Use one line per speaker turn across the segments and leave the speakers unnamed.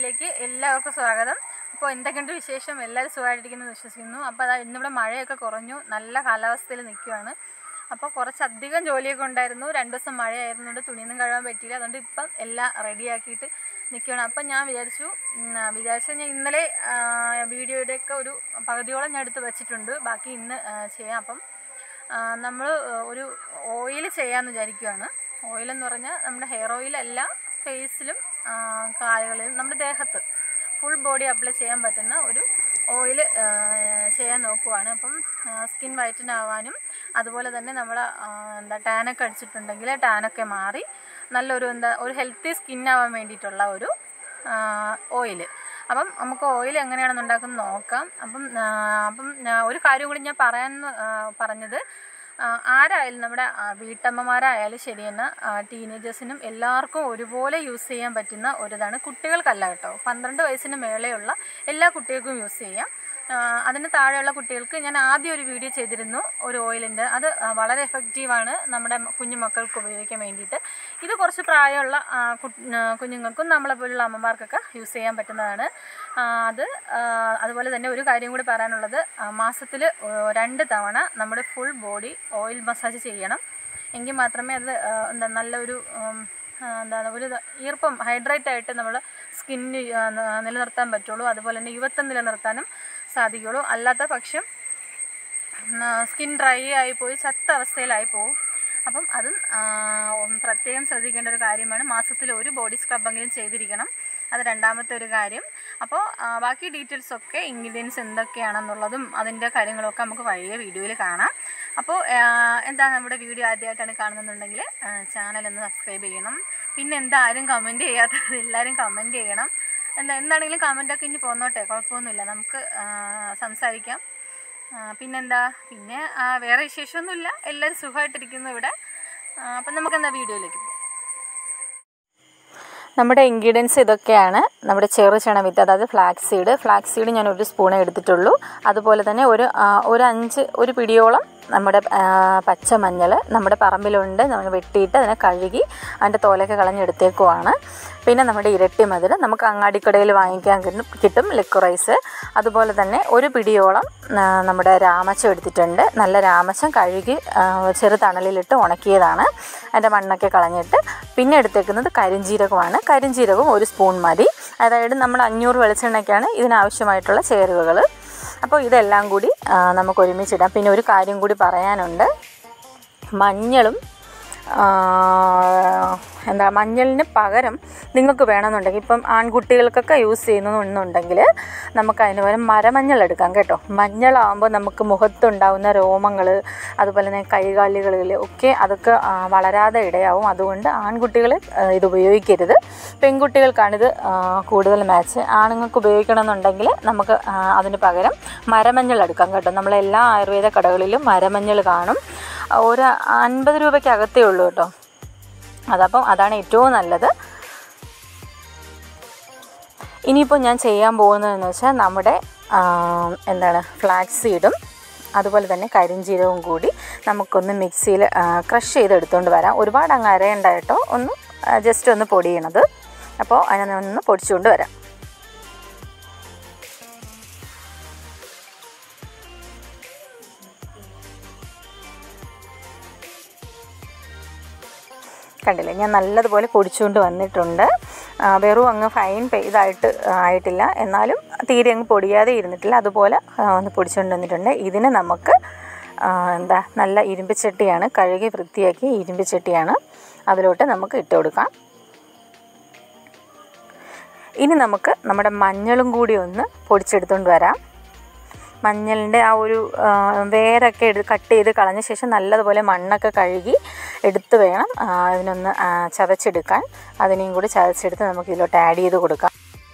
വീഡിയോയിലേക്ക് എല്ലാവർക്കും സ്വാഗതം അപ്പോൾ എന്തൊക്കെയുണ്ട് വിശേഷം എല്ലാവരും സുഖമായിട്ടിരിക്കുന്നു വിശ്വസിക്കുന്നു അപ്പോൾ അതാ ഇന്നിവിടെ മഴയൊക്കെ കുറഞ്ഞു നല്ല കാലാവസ്ഥയിൽ നിൽക്കുകയാണ് അപ്പോൾ കുറച്ചധികം ജോലിയൊക്കെ ഉണ്ടായിരുന്നു രണ്ട് ദിവസം മഴയായിരുന്നുകൊണ്ട് തുണിയൊന്നും കഴുകാൻ പറ്റിയില്ല അതുകൊണ്ട് ഇപ്പം എല്ലാം റെഡിയാക്കിയിട്ട് നിൽക്കുകയാണ് അപ്പം ഞാൻ വിചാരിച്ചു ഉം, ആ, വിചാരിച്ചു ഞാൻ ഇന്നലെ ആ, വീഡിയോയുടെയൊക്കെ ഒരു പകുതിയോളം ഞാൻ എടുത്ത് വെച്ചിട്ടുണ്ട് ബാക്കി ഇന്ന് ആ, ചെയ്യാം അപ്പം നമ്മൾ ഒരു ഓയിൽ ചെയ്യാമെന്ന് വിചാരിക്കുകയാണ് ഓയിൽ എന്ന് പറഞ്ഞാൽ നമ്മുടെ ഹെയർ ഓയിലല്ല ഫേസിലും കാലുകളിലും നമ്മുടെ ദേഹത്ത് ഫുൾ ബോഡി അപ്ലൈ ചെയ്യാൻ പറ്റുന്ന ഒരു ഓയിൽ ചെയ്യാൻ നോക്കുവാണ് അപ്പം സ്കിൻ വൈറ്റൻ ആവാനും അതുപോലെ തന്നെ നമ്മൾ എന്താ ടാനൊക്കെ അടിച്ചിട്ടുണ്ടെങ്കിൽ ടാനൊക്കെ മാറി നല്ലൊരു എന്താ ഒരു ഹെൽത്തി സ്കിൻ ആവാൻ വേണ്ടിയിട്ടുള്ള ഒരു ഓയിൽ അപ്പം നമുക്ക് ഓയിൽ എങ്ങനെയാണെന്ന് ഉണ്ടാക്കുന്നത് നോക്കാം അപ്പം ആ, അപ്പം ആ, ഒരു കാര്യം കൂടി ഞാൻ പറയാൻ ആ, പറഞ്ഞത് ആ, ആരായാലും നമ്മുടെ ആ, വീട്ടമ്മമാരായാലും ശരി തന്നെ ടീനേജേഴ്സിനും എല്ലാവർക്കും ഒരുപോലെ യൂസ് ചെയ്യാൻ പറ്റുന്ന ഒരിതാണ് കുട്ടികൾക്കല്ല കേട്ടോ പന്ത്രണ്ട് വയസ്സിന് മേലെയുള്ള എല്ലാ കുട്ടികൾക്കും യൂസ് ചെയ്യാം ആ, അതിന് താഴെയുള്ള കുട്ടികൾക്ക് ഞാൻ ആദ്യം ഒരു വീഡിയോ ചെയ്തിരുന്നു ഒരു ഓയിലിൻ്റെ അത് ആ, വളരെ എഫക്റ്റീവാണ് നമ്മുടെ കുഞ്ഞു മക്കൾക്ക് ഉപയോഗിക്കാൻ വേണ്ടിയിട്ട് ഇത് കുറച്ച് പ്രായമുള്ള ആ, കു- ആ, കുഞ്ഞുങ്ങൾക്കും നമ്മളെ പോലുള്ള അമ്മമാർക്കൊക്കെ യൂസ് ചെയ്യാൻ പറ്റുന്നതാണ് ആ, അത് ആ, അതുപോലെ തന്നെ ഒരു കാര്യം കൂടി പറയാനുള്ളത് മാസത്തിൽ രണ്ട് തവണ നമ്മുടെ ഫുൾ ബോഡി ഓയിൽ മസാജ് ചെയ്യണം എങ്കിൽ മാത്രമേ അത് ആ, എന്താ നല്ലൊരു ഉം, ആ, എന്താണ് ഒരു ഇത് ഈർപ്പം ഹൈഡ്രേറ്റ് ആയിട്ട് നമ്മൾ സ്കിന്ന് നിലനിർത്താൻ പറ്റുള്ളൂ അതുപോലെ തന്നെ യുവത്വം നിലനിർത്താനും സാധിക്കുള്ളൂ അല്ലാത്ത പക്ഷം സ്കിൻ ഡ്രൈ ആയി പോയി ചത്ത അവസ്ഥയിലായി പോകും അപ്പം അതും ആ, ഉം, പ്രത്യേകം ശ്രദ്ധിക്കേണ്ട ഒരു കാര്യമാണ് മാസത്തിൽ ഒരു ബോഡി സ്ക്രബെങ്കിലും ചെയ്തിരിക്കണം അത് രണ്ടാമത്തെ ഒരു കാര്യം അപ്പോൾ ആ, ബാക്കി ഡീറ്റെയിൽസ് ഒക്കെ ഇൻഗ്രീഡിയൻസ് എന്തൊക്കെയാണെന്നുള്ളതും അതിൻ്റെ കാര്യങ്ങളൊക്കെ നമുക്ക് വഴിയെ വീഡിയോയിൽ കാണാം അപ്പോൾ ആ, എന്താ നമ്മുടെ വീഡിയോ ആദ്യമായിട്ടാണ് കാണുന്നുണ്ടെങ്കിൽ ചാനൽ ഒന്ന് സബ്സ്ക്രൈബ് ചെയ്യണം പിന്നെ എന്താ ആരും കമൻറ്റ് ചെയ്യാത്തത് എല്ലാവരും കമൻറ്റ് ചെയ്യണം എന്താ എന്താണെങ്കിലും കമൻറ്റൊക്കെ ഇനി പോന്നോട്ടെ കുഴപ്പമൊന്നുമില്ല നമുക്ക് ആ, സംസാരിക്കാം ആ, പിന്നെന്താ പിന്നെ ആ, വേറെ വിശേഷമൊന്നുമില്ല എല്ലാവരും സുഖമായിട്ടിരിക്കുന്നു ഇവിടെ ആ, അപ്പം നമുക്കെന്താ വീഡിയോയിലേക്ക് പോകാം നമ്മുടെ ഇൻഗ്രീഡിയൻസ് ഇതൊക്കെയാണ് നമ്മുടെ ചെറു ചണവിത്ത് അതായത് ഫ്ലാക്സ് സീഡ് ഫ്ലാക്സ് സീഡ് ഞാൻ ഒരു സ്പൂണേ എടുത്തിട്ടുള്ളൂ അതുപോലെ തന്നെ ഒരു ആ, ഒരു അഞ്ച് ഒരു പിടിയോളം നമ്മുടെ ആ, പച്ചമഞ്ഞൾ നമ്മുടെ പറമ്പിലുണ്ട് നമ്മൾ വെട്ടിയിട്ട് അതിനെ കഴുകി അതിൻ്റെ തോലൊക്കെ കളഞ്ഞെടുത്തേക്കുവാണ് പിന്നെ നമ്മുടെ ഇരട്ടി മധുരം നമുക്ക് അങ്ങാടിക്കടയിൽ വാങ്ങിക്കാൻ കിട്ടും കിട്ടും ലിക്വറൈസ് അതുപോലെ തന്നെ ഒരു പിടിയോളം ആ, നമ്മുടെ രാമച്ചം എടുത്തിട്ടുണ്ട് നല്ല രാമച്ചം കഴുകി ആ, ചെറു തണലിലിട്ട് ഉണക്കിയതാണ് അതിൻ്റെ മണ്ണൊക്കെ കളഞ്ഞിട്ട് പിന്നെ എടുത്തേക്കുന്നത് കരിഞ്ജീരകമാണ് കരിഞ്ജീരകവും ഒരു സ്പൂൺ മതി അതായത് നമ്മൾ അഞ്ഞൂറ് വെളിച്ചെണ്ണയ്ക്കാണ് ഇതിനാവശ്യമായിട്ടുള്ള ചേരുവകൾ അപ്പോൾ ഇതെല്ലാം കൂടി ആ, നമുക്ക് ഒരുമിച്ചിടാം പിന്നെ ഒരു കാര്യം കൂടി പറയാനുണ്ട് മഞ്ഞളും ആ, എന്താ മഞ്ഞളിന് പകരം നിങ്ങൾക്ക് വേണമെന്നുണ്ടെങ്കിൽ ഇപ്പം ആൺകുട്ടികൾക്കൊക്കെ യൂസ് ചെയ്യുന്നുണ്ടെങ്കിൽ നമുക്ക് അതിന് പകരം മരമഞ്ഞൾ എടുക്കാം കേട്ടോ മഞ്ഞളാകുമ്പോൾ നമുക്ക് മുഖത്തുണ്ടാവുന്ന രോമങ്ങൾ അതുപോലെ തന്നെ കൈകാലുകളിൽ ഒക്കെ അതൊക്കെ ആ, വളരാതെ ഇടയാവും അതുകൊണ്ട് ആൺകുട്ടികൾ ആ, ഇത് ഉപയോഗിക്കരുത് പെൺകുട്ടികൾക്കാണിത് ആ, കൂടുതൽ മാച്ച് ആണുങ്ങൾക്ക് ഉപയോഗിക്കണമെന്നുണ്ടെങ്കിൽ നമുക്ക് ആ, അതിന് പകരം മരമഞ്ഞൾ എടുക്കാം കേട്ടോ നമ്മളെല്ലാ ആയുർവേദ കടകളിലും മരമഞ്ഞൾ കാണും ഒരു അൻപത് രൂപയ്ക്കകത്തേ ഉള്ളൂ കേട്ടോ അതപ്പം അതാണ് ഏറ്റവും നല്ലത് ഇനിയിപ്പോൾ ഞാൻ ചെയ്യാൻ പോകുന്നതെന്ന് വെച്ചാൽ നമ്മുടെ ആ, എന്താണ് ഫ്ലാക്സ് സീഡും അതുപോലെ തന്നെ കരിഞ്ചീരകവും കൂടി നമുക്കൊന്ന് മിക്സിയിൽ ക്രഷ് ചെയ്തെടുത്തുകൊണ്ട് വരാം ഒരുപാട് അങ്ങ് അരയണ്ട കേട്ടോ ഒന്ന് ജസ്റ്റ് ഒന്ന് പൊടിയണത് അപ്പോൾ അതിനെ ഒന്ന് പൊടിച്ചുകൊണ്ട് വരാം കണ്ടില്ലേ ഞാൻ നല്ലതുപോലെ പൊടിച്ചുകൊണ്ട് വന്നിട്ടുണ്ട് ആ, വെറും അങ്ങ് ഫൈൻ ഇതായിട്ട് ആയിട്ടില്ല എന്നാലും തീരെ അങ്ങ് പൊടിയാതെ ഇരുന്നിട്ടില്ല അതുപോലെ ആ, ഒന്ന് പൊടിച്ചുകൊണ്ട് വന്നിട്ടുണ്ട് ഇതിന് നമുക്ക് ആ, എന്താ നല്ല ഇരുമ്പ് ചട്ടിയാണ് കഴുകി വൃത്തിയാക്കി ഇരുമ്പ് ചട്ടിയാണ് അതിലോട്ട് നമുക്ക് ഇട്ട് കൊടുക്കാം ഇനി നമുക്ക് നമ്മുടെ മഞ്ഞളും കൂടി ഒന്ന് പൊടിച്ചെടുത്തുകൊണ്ട് വരാം മഞ്ഞളിൻ്റെ ആ ഒരു ആ, വേരൊക്കെ എടുത്ത് കട്ട് ചെയ്ത് കളഞ്ഞ ശേഷം നല്ലതുപോലെ മണ്ണൊക്കെ കഴുകി എടുത്ത് വേണം ആ, ഇതിനൊന്ന് ആ, ചതച്ചെടുക്കാൻ അതിനെയും കൂടി ചതച്ചെടുത്ത് നമുക്ക് ഇതിലോട്ട് ആഡ് ചെയ്ത് കൊടുക്കാം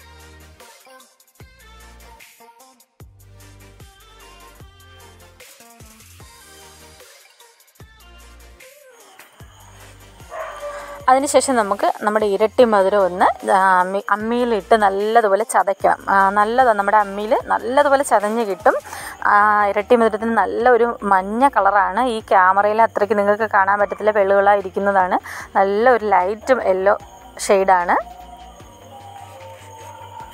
അതിനുശേഷം നമുക്ക് നമ്മുടെ ഇരട്ടി മധുരം ഒന്ന് ആ, അമ്മി അമ്മിയിലിട്ട് നല്ലതുപോലെ ചതയ്ക്കണം ആ, നല്ലതാണ് നമ്മുടെ അമ്മിയിൽ നല്ലതുപോലെ ചതഞ്ഞ് കിട്ടും ആ, ഇരട്ടി മധുരത്തിന് നല്ല ഒരു മഞ്ഞ കളറാണ് ഈ ക്യാമറയിൽ അത്രയ്ക്ക് നിങ്ങൾക്ക് കാണാൻ പറ്റത്തില്ല വെള്ളുകളായിരിക്കുന്നതാണ് നല്ല ഒരു ലൈറ്റ് യെല്ലോ ഷെയ്ഡാണ്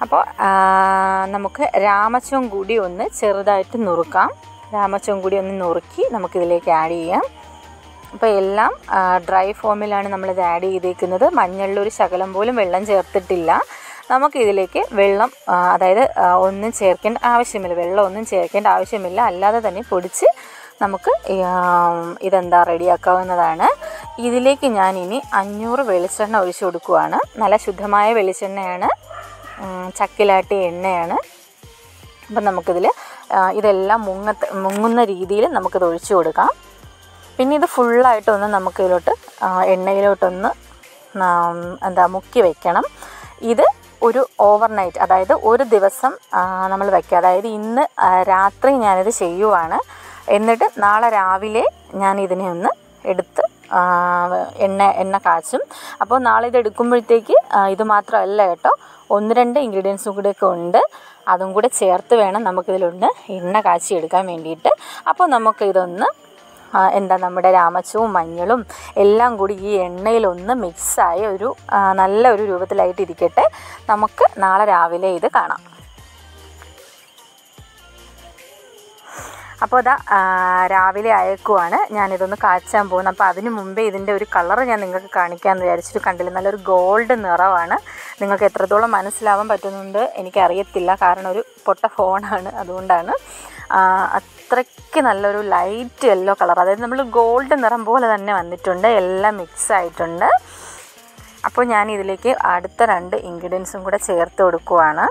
അപ്പോൾ ആ, നമുക്ക് രാമച്ചവും കൂടി ഒന്ന് ചെറുതായിട്ട് നുറുക്കാം രാമച്ചവും കൂടി ഒന്ന് നുറുക്കി നമുക്കിതിലേക്ക് ആഡ് ചെയ്യാം അപ്പോൾ എല്ലാം ഡ്രൈ ഫോമിലാണ് നമ്മളിത് ആഡ് ചെയ്തേക്കുന്നത് മഞ്ഞളിൽ ഒരു ശകലം പോലും വെള്ളം ചേർത്തിട്ടില്ല നമുക്കിതിലേക്ക് വെള്ളം ആ, അതായത് ആ, ഒന്നും ചേർക്കേണ്ട ആവശ്യമില്ല വെള്ളം ഒന്നും ചേർക്കേണ്ട ആവശ്യമില്ല അല്ലാതെ തന്നെ പൊടിച്ച് നമുക്ക് ഈ, ആ, ഇതെന്താ റെഡിയാക്കാവുന്നതാണ് ഇതിലേക്ക് ഞാൻ ഇനി അഞ്ഞൂറ് വെളിച്ചെണ്ണ ഒഴിച്ചു കൊടുക്കുവാണ് നല്ല ശുദ്ധമായ വെളിച്ചെണ്ണയാണ് ഉം, ചക്കിലാട്ടിയ എണ്ണയാണ് അപ്പം നമുക്കിതിൽ ഇതെല്ലാം മുങ്ങത്ത മുങ്ങുന്ന രീതിയിൽ നമുക്കിത് ഒഴിച്ചു കൊടുക്കാം പിന്നെ ഇത് ഫുള്ളായിട്ടൊന്ന് നമുക്കിതിലോട്ട് ആ, എണ്ണയിലോട്ടൊന്ന് നാം എന്താ മുക്കി വെക്കണം ഇത് ഒരു ഓവർനൈറ്റ് അതായത് ഒരു ദിവസം നമ്മൾ വയ്ക്കുക അതായത് ഇന്ന് ആ, രാത്രി ഞാനിത് ചെയ്യുവാണ് എന്നിട്ട് നാളെ രാവിലെ ഞാൻ ഇതിനെ ഒന്ന് എടുത്ത് ആ, എണ്ണ എണ്ണ കാച്ചും അപ്പോൾ നാളെ ഇത് എടുക്കുമ്പോഴത്തേക്ക് ആ, ഇത് മാത്രമല്ല കേട്ടോ ഒന്ന് രണ്ട് ഇൻഗ്രീഡിയൻസും കൂടെയൊക്കെ ഉണ്ട് അതും കൂടെ ചേർത്ത് വേണം നമുക്കിതിലൊന്ന് എണ്ണ കാച്ചി എടുക്കാൻ വേണ്ടിയിട്ട് അപ്പോൾ നമുക്കിതൊന്ന് ആ, എന്താ നമ്മുടെ രാമച്ചവും മഞ്ഞളും എല്ലാം കൂടി ഈ എണ്ണയിലൊന്ന് മിക്സായി ഒരു ആ, നല്ല ഒരു രൂപത്തിലായിട്ട് ഇരിക്കട്ടെ നമുക്ക് നാളെ രാവിലെ ഇത് കാണാം അപ്പോൾ അതാ ആ, രാവിലെ അയക്കുവാണ് ഞാനിതൊന്ന് കാച്ചാൻ പോകുന്നത് അപ്പോൾ അതിന് മുമ്പേ ഇതിൻ്റെ ഒരു കളർ ഞാൻ നിങ്ങൾക്ക് കാണിക്കാമെന്ന് വിചാരിച്ചിട്ട് കണ്ടില്ല നല്ലൊരു ഗോൾഡ് നിറമാണ് നിങ്ങൾക്ക് എത്രത്തോളം മനസ്സിലാവാൻ പറ്റുന്നുണ്ട് എനിക്കറിയത്തില്ല കാരണം ഒരു പൊട്ട ഫോണാണ് അതുകൊണ്ടാണ് ആ, അത്രയ്ക്ക് നല്ലൊരു ലൈറ്റ് യെല്ലോ കളർ അതായത് നമ്മൾ ഗോൾഡ് നിറം പോലെ തന്നെ വന്നിട്ടുണ്ട് എല്ലാം മിക്സ് ആയിട്ടുണ്ട് അപ്പോൾ ഞാൻ ഇതിലേക്ക് അടുത്ത രണ്ട് ഇൻഗ്രീഡിയൻസും കൂടെ ചേർത്ത് കൊടുക്കുവാണ്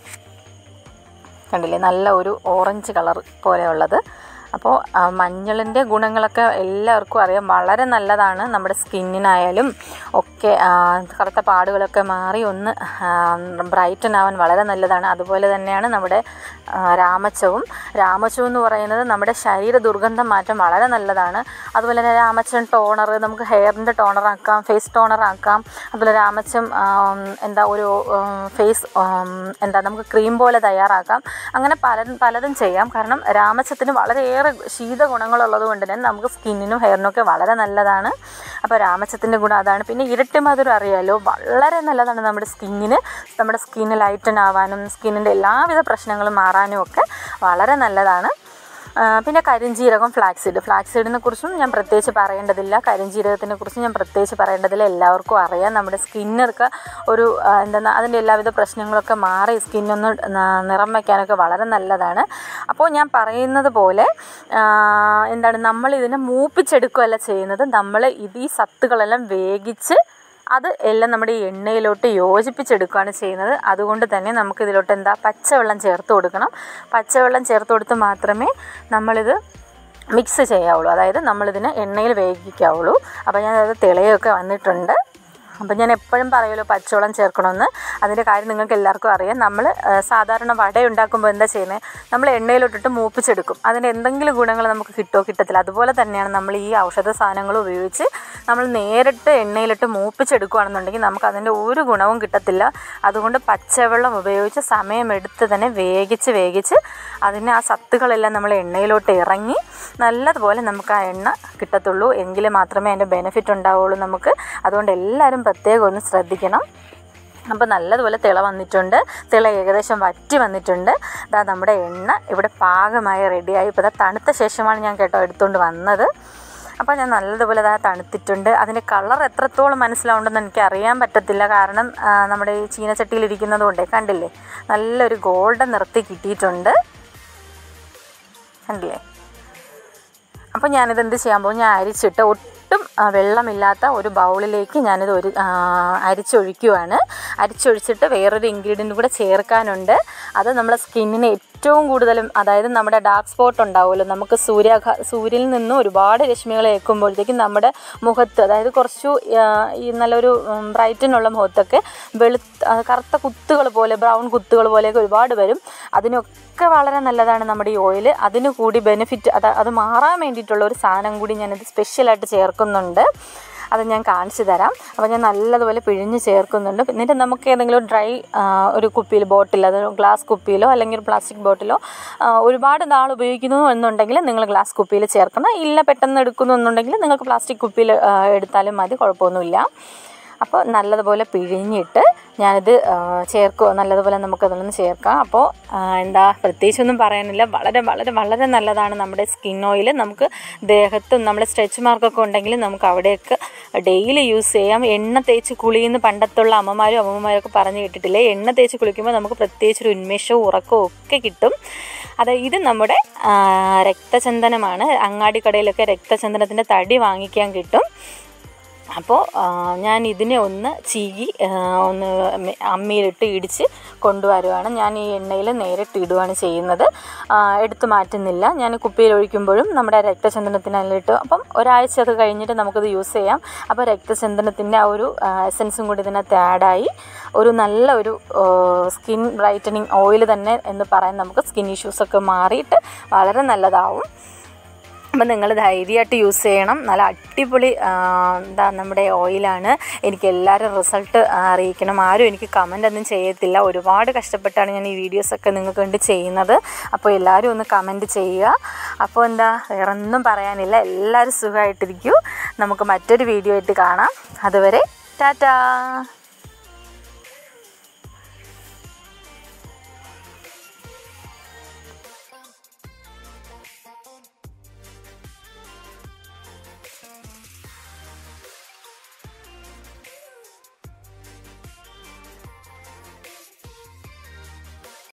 കണ്ടില്ലേ നല്ല ഒരു ഓറഞ്ച് കളർ പോലെയുള്ളത് അപ്പോൾ ആ, മഞ്ഞളിൻ്റെ ഗുണങ്ങളൊക്കെ എല്ലാവർക്കും അറിയാം വളരെ നല്ലതാണ് നമ്മുടെ സ്കിന്നിനായാലും ഒക്കെ ആ, കറുത്ത പാടുകളൊക്കെ മാറി ഒന്ന് ബ്രൈറ്റൻ ആവാൻ വളരെ നല്ലതാണ് അതുപോലെ തന്നെയാണ് നമ്മുടെ ആ, രാമച്ചവും രാമച്ചവും എന്ന് പറയുന്നത് നമ്മുടെ ശരീര ദുർഗന്ധം മാറ്റാൻ വളരെ നല്ലതാണ് അതുപോലെ തന്നെ രാമച്ചൻ ടോണർ നമുക്ക് ഹെയറിൻ്റെ ടോണർ ആക്കാം ഫേസ് ടോണർ ആക്കാം അതുപോലെ രാമച്ചം ആം, എന്താ ഒരു ഫേസ് എന്താ നമുക്ക് ക്രീം പോലെ തയ്യാറാക്കാം അങ്ങനെ പല പലതും ചെയ്യാം കാരണം രാമച്ചത്തിന് വളരെയേറെ ശീത ഗുണങ്ങളുള്ളത് കൊണ്ട് തന്നെ നമുക്ക് സ്കിന്നിനും ഹെയറിനും ഒക്കെ വളരെ നല്ലതാണ് അപ്പോൾ രാമച്ചത്തിൻ്റെ ഗുണം അതാണ് പിന്നെ ഇരട്ടി മധുരം അറിയാലോ വളരെ നല്ലതാണ് നമ്മുടെ സ്കിന്നിന് നമ്മുടെ സ്കിന്ന് ലൈറ്റൻ ആവാനും സ്കിന്നിൻ്റെ എല്ലാവിധ പ്രശ്നങ്ങളും മാറാനും ഒക്കെ വളരെ നല്ലതാണ് ആ, പിന്നെ കരിഞ്ജീരകം ഫ്ലാക്സീഡ് ഫ്ലാക്സീഡിനെ കുറിച്ചും ഞാൻ പ്രത്യേകിച്ച് പറയേണ്ടതില്ല കരിഞ്ജീരകത്തിനെ കുറിച്ച് ഞാൻ പ്രത്യേകിച്ച് പറയേണ്ടതില്ല എല്ലാവർക്കും അറിയാം നമ്മുടെ സ്കിന്നൊക്കെ ഒരു ആ, എന്താണ് അതിൻ്റെ എല്ലാവിധ പ്രശ്നങ്ങളൊക്കെ മാറി സ്കിന്നൊന്ന് ന- നിറം വയ്ക്കാനൊക്കെ വളരെ നല്ലതാണ് അപ്പോൾ ഞാൻ പറയുന്നത് പോലെ ആ, എന്താണ് നമ്മൾ ഇതിനെ മൂപ്പിച്ചെടുക്കുകയല്ല ചെയ്യുന്നത് നമ്മൾ ഇത് ഈ സത്തുകളെല്ലാം വേവിച്ച് അത് എല്ലാം നമ്മുടെ ഈ എണ്ണയിലോട്ട് യോജിപ്പിച്ചെടുക്കുകയാണ് ചെയ്യുന്നത് അതുകൊണ്ട് തന്നെ നമുക്ക് ഇതിലോട്ട് എന്താ പച്ചവെള്ളം ചേർത്ത് കൊടുക്കണം പച്ചവെള്ളം ചേർത്ത് കൊടുത്ത് മാത്രമേ നമ്മളിത് മിക്സ് ചെയ്യാവുള്ളൂ അതായത് നമ്മളിതിനെ എണ്ണയിൽ വേവിക്കാവുള്ളൂ അപ്പോൾ ഞാൻ അത് തിളയൊക്കെ വന്നിട്ടുണ്ട് അപ്പം ഞാൻ എപ്പോഴും പറയുമല്ലോ പച്ചവെള്ളം ചേർക്കണമെന്ന് അതിൻ്റെ കാര്യം നിങ്ങൾക്ക് എല്ലാവർക്കും അറിയാം നമ്മൾ സാധാരണ വട ഉണ്ടാക്കുമ്പോൾ എന്താ ചെയ്യുന്നത് നമ്മൾ എണ്ണയിലോട്ടിട്ട് മൂപ്പിച്ചെടുക്കും അതിൻ്റെ എന്തെങ്കിലും ഗുണങ്ങൾ നമുക്ക് കിട്ടുമോ കിട്ടത്തില്ല അതുപോലെ തന്നെയാണ് നമ്മൾ ഈ ഔഷധ സാധനങ്ങൾ ഉപയോഗിച്ച് നമ്മൾ നേരിട്ട് എണ്ണയിലിട്ട് മൂപ്പിച്ചെടുക്കുകയാണെന്നുണ്ടെങ്കിൽ നമുക്ക് അതിൻ്റെ ഒരു ഗുണവും കിട്ടത്തില്ല അതുകൊണ്ട് പച്ചവെള്ളം ഉപയോഗിച്ച് സമയമെടുത്ത് തന്നെ വേവിച്ച് വേവിച്ച് അതിന് ആ സത്തുകളെല്ലാം നമ്മൾ എണ്ണയിലോട്ട് ഇറങ്ങി നല്ലതുപോലെ നമുക്ക് ആ എണ്ണ കിട്ടത്തുള്ളൂ എങ്കിൽ മാത്രമേ അതിൻ്റെ ബെനിഫിറ്റ് ഉണ്ടാവുള്ളൂ നമുക്ക് അതുകൊണ്ട് എല്ലാവരും പ്രത്യേകം ഒന്ന് ശ്രദ്ധിക്കണം അപ്പോൾ നല്ലതുപോലെ തിള വന്നിട്ടുണ്ട് തിള ഏകദേശം വറ്റി വന്നിട്ടുണ്ട് ഇതാ നമ്മുടെ എണ്ണ ഇവിടെ പാകമായി റെഡിയായി ഇപ്പോൾ ഇതാ തണുത്ത ശേഷമാണ് ഞാൻ കേട്ടോ എടുത്തുകൊണ്ട് വന്നത് അപ്പോൾ ഞാൻ നല്ലതുപോലെ ഇതാ തണുത്തിട്ടുണ്ട് അതിൻ്റെ കളർ എത്രത്തോളം മനസ്സിലാവുണ്ടെന്ന് എനിക്ക് അറിയാൻ പറ്റത്തില്ല കാരണം ആ, നമ്മുടെ ഈ ചീനച്ചട്ടിയിൽ ഇരിക്കുന്നത് കൊണ്ടേ കണ്ടില്ലേ നല്ലൊരു ഗോൾഡൻ നിറത്തി കിട്ടിയിട്ടുണ്ട് കണ്ടില്ലേ അപ്പോൾ ഞാനിത് എന്ത് ചെയ്യാൻ പോകും ഞാൻ അരിച്ചിട്ട് ഒട്ടും ആ, വെള്ളമില്ലാത്ത ഒരു ബൗളിലേക്ക് ഞാനിത് ഒരു ആ, അരിച്ചൊഴിക്കുവാണ് അരിച്ചൊഴിച്ചിട്ട് വേറൊരു ഇൻഗ്രീഡിയൻറ്റ് കൂടെ ചേർക്കാനുണ്ട് അത് നമ്മുടെ സ്കിന്നിന് ഏറ്റവും കൂടുതലും അതായത് നമ്മുടെ ഡാർക്ക് സ്പോട്ട് ഉണ്ടാവുമല്ലോ നമുക്ക് സൂര്യാഘ സൂര്യനിൽ നിന്ന് ഒരുപാട് രശ്മികൾ ഏൽക്കുമ്പോഴത്തേക്കും നമ്മുടെ മുഖത്ത് അതായത് കുറച്ചു ആ, ഈ നല്ലൊരു ബ്രൈറ്റനുള്ള മുഖത്തൊക്കെ വെളു കറുത്ത കുത്തുകൾ പോലെ ബ്രൗൺ കുത്തുകൾ പോലെയൊക്കെ ഒരുപാട് വരും അതിനൊക്കെ വളരെ നല്ലതാണ് നമ്മുടെ ഈ ഓയിൽ അതിന് കൂടി ബെനിഫിറ്റ് അത് അത് മാറാൻ വേണ്ടിയിട്ടുള്ള ഒരു സാധനം കൂടി ഞാനിത് സ്പെഷ്യലായിട്ട് ചേർക്കുന്നുണ്ട് അത് ഞാൻ കാണിച്ചു തരാം അപ്പോൾ ഞാൻ നല്ലതുപോലെ പിഴിഞ്ഞ് ചേർക്കുന്നുണ്ട് എന്നിട്ട് നമുക്ക് ഏതെങ്കിലും ഡ്രൈ ഒരു കുപ്പിയിൽ ബോട്ടിൽ അത് ഗ്ലാസ് കുപ്പിയിലോ അല്ലെങ്കിൽ ഒരു പ്ലാസ്റ്റിക് ബോട്ടിലോ ആ, ഒരുപാട് നാൾ ഉപയോഗിക്കുന്നു എന്നുണ്ടെങ്കിൽ നിങ്ങൾ ഗ്ലാസ് കുപ്പിയിൽ ചേർക്കണം ഇല്ല പെട്ടെന്ന് എടുക്കുന്നു എന്നുണ്ടെങ്കിൽ നിങ്ങൾക്ക് പ്ലാസ്റ്റിക് കുപ്പിയിൽ ആ, എടുത്താലും മതി കുഴപ്പമൊന്നുമില്ല അപ്പോൾ നല്ലതുപോലെ പിഴിഞ്ഞിട്ട് ഞാനിത് ആ, ചേർക്കുക നല്ലതുപോലെ നമുക്കതൊന്ന് ചേർക്കാം അപ്പോൾ ആ, എന്താ പ്രത്യേകിച്ചൊന്നും പറയാനില്ല വളരെ വളരെ വളരെ നല്ലതാണ് നമ്മുടെ സ്കിൻ ഓയിൽ നമുക്ക് ദേഹത്തും നമ്മുടെ സ്ട്രെച്ച് മാർക്കൊക്കെ ഉണ്ടെങ്കിൽ നമുക്ക് അവിടെയൊക്കെ ഡെയിലി യൂസ് ചെയ്യാം എണ്ണ തേച്ച് കുളിയെന്ന് പണ്ടത്തുള്ള അമ്മമാരും അമ്മമാരും ഒക്കെ പറഞ്ഞു കേട്ടിട്ടില്ലേ എണ്ണ തേച്ച് കുളിക്കുമ്പോൾ നമുക്ക് പ്രത്യേകിച്ചൊരു ഉന്മേഷവും ഉറക്കവും ഒക്കെ കിട്ടും അത് ഇത് നമ്മുടെ ആ, രക്തചന്ദനമാണ് അങ്ങാടിക്കടയിലൊക്കെ രക്തചന്ദനത്തിൻ്റെ തടി വാങ്ങിക്കാൻ കിട്ടും അപ്പോൾ ആ, ഞാൻ ഇതിനെ ഒന്ന് ചീകി ആ, ഒന്ന് മെ- അമ്മിയിലിട്ട് ഇടിച്ച് കൊണ്ടുവരുവാണ് ഞാൻ ഈ എണ്ണയിൽ നേരിട്ട് ഇടുകയാണ് ചെയ്യുന്നത് ആ, എടുത്തു മാറ്റുന്നില്ല ഞാൻ കുപ്പിയിൽ ഒഴിക്കുമ്പോഴും നമ്മുടെ രക്തചന്ദനത്തിനല്ലിട്ട് അപ്പം ഒരാഴ്ച അത് കഴിഞ്ഞിട്ട് നമുക്കത് യൂസ് ചെയ്യാം അപ്പോൾ രക്തചന്ദനത്തിൻ്റെ ആ ഒരു എസൻസും കൂടി ഇതിനകത്ത് ആഡായി ഒരു നല്ല ഒരു സ്കിൻ ബ്രൈറ്റനിങ് ഓയിൽ തന്നെ എന്ന് പറയാൻ നമുക്ക് സ്കിൻ ഇഷ്യൂസൊക്കെ മാറിയിട്ട് വളരെ നല്ലതാവും അപ്പം നിങ്ങൾ ധൈര്യമായിട്ട് യൂസ് ചെയ്യണം നല്ല അടിപൊളി ആ, എന്താ നമ്മുടെ ഓയിലാണ് എനിക്ക് എല്ലാവരും റിസൾട്ട് അറിയിക്കണം ആരും എനിക്ക് കമൻ്റ് ഒന്നും ചെയ്യത്തില്ല ഒരുപാട് കഷ്ടപ്പെട്ടാണ് ഞാൻ ഈ വീഡിയോസൊക്കെ നിങ്ങൾക്ക് വേണ്ടി ചെയ്യുന്നത് അപ്പോൾ എല്ലാവരും ഒന്ന് കമൻറ്റ് ചെയ്യുക അപ്പോൾ എന്താ വേറെ ഒന്നും പറയാനില്ല എല്ലാവരും സുഖമായിട്ടിരിക്കൂ നമുക്ക് മറ്റൊരു വീഡിയോ ആയിട്ട് കാണാം അതുവരെ ടാറ്റാ